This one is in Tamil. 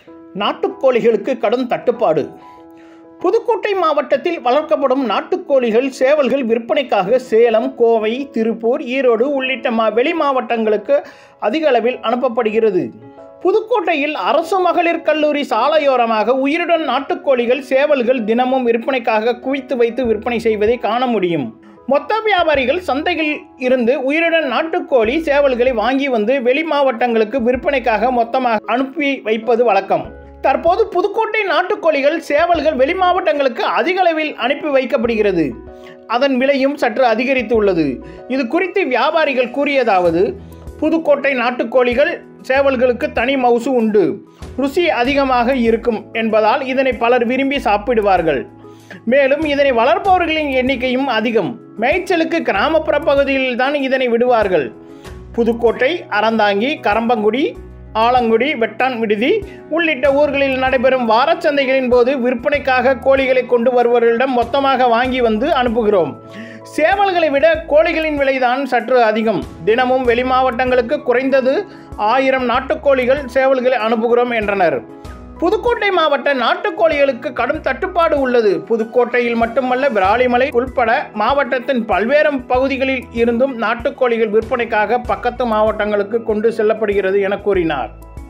நாட்டுக்கோழிகளுக்கு கடும் தட்டுப்பாடு புதுக்கோட்டை மாவட்டத்தில் வளர்க்கப்படும் நாட்டுக்கோழிகள் சேவல்கள் விற்பனைக்காக சேலம் கோவை திருப்பூர் ஈரோடு உள்ளிட்ட மா வெளி மாவட்டங்களுக்கு அதிக அளவில் அனுப்பப்படுகிறது புதுக்கோட்டையில் அரசு மகளிர் கல்லூரி சாலையோரமாக உயிருடன் நாட்டுக்கோழிகள் சேவல்கள் தினமும் விற்பனைக்காக குவித்து வைத்து விற்பனை செய்வதை காண முடியும் மொத்த வியாபாரிகள் சந்தையில் இருந்து உயிருடன் நாட்டுக்கோழி சேவல்களை வாங்கி வந்து வெளி மாவட்டங்களுக்கு விற்பனைக்காக மொத்தமாக அனுப்பி வைப்பது வழக்கம் தற்போது புதுக்கோட்டை நாட்டுக்கோழிகள் சேவல்கள் வெளி மாவட்டங்களுக்கு அதிக அளவில் அனுப்பி வைக்கப்படுகிறது அதன் விலையும் சற்று அதிகரித்து உள்ளது இது குறித்து வியாபாரிகள் கூறியதாவது புதுக்கோட்டை நாட்டுக்கோழிகள் சேவல்களுக்கு தனி மவுசு உண்டு ருசி அதிகமாக இருக்கும் என்பதால் இதனை பலர் விரும்பி சாப்பிடுவார்கள் மேலும் இதனை வளர்ப்பவர்களின் எண்ணிக்கையும் அதிகம் மேய்ச்சலுக்கு கிராமப்புற பகுதியில்தான் இதனை விடுவார்கள் புதுக்கோட்டை அறந்தாங்கி கரம்பங்குடி ஆலங்குடி வெட்டான் விடுதி உள்ளிட்ட ஊர்களில் நடைபெறும் வாரச்சந்தைகளின் போது விற்பனைக்காக கோழிகளை கொண்டு வருபவர்களிடம் மொத்தமாக வாங்கி வந்து அனுப்புகிறோம் சேவல்களை விட கோழிகளின் விலைதான் சற்று அதிகம் தினமும் வெளி மாவட்டங்களுக்கு குறைந்தது ஆயிரம் நாட்டுக்கோழிகள் சேவல்களை அனுப்புகிறோம் என்றனர் புதுக்கோட்டை மாவட்ட நாட்டுக்கோழிகளுக்கு கடும் தட்டுப்பாடு உள்ளது புதுக்கோட்டையில் மட்டுமல்ல விராலிமலை உள்பட மாவட்டத்தின் பல்வேறு பகுதிகளில் இருந்தும் நாட்டுக்கோழிகள் விற்பனைக்காக பக்கத்து மாவட்டங்களுக்கு கொண்டு செல்லப்படுகிறது என கூறினார்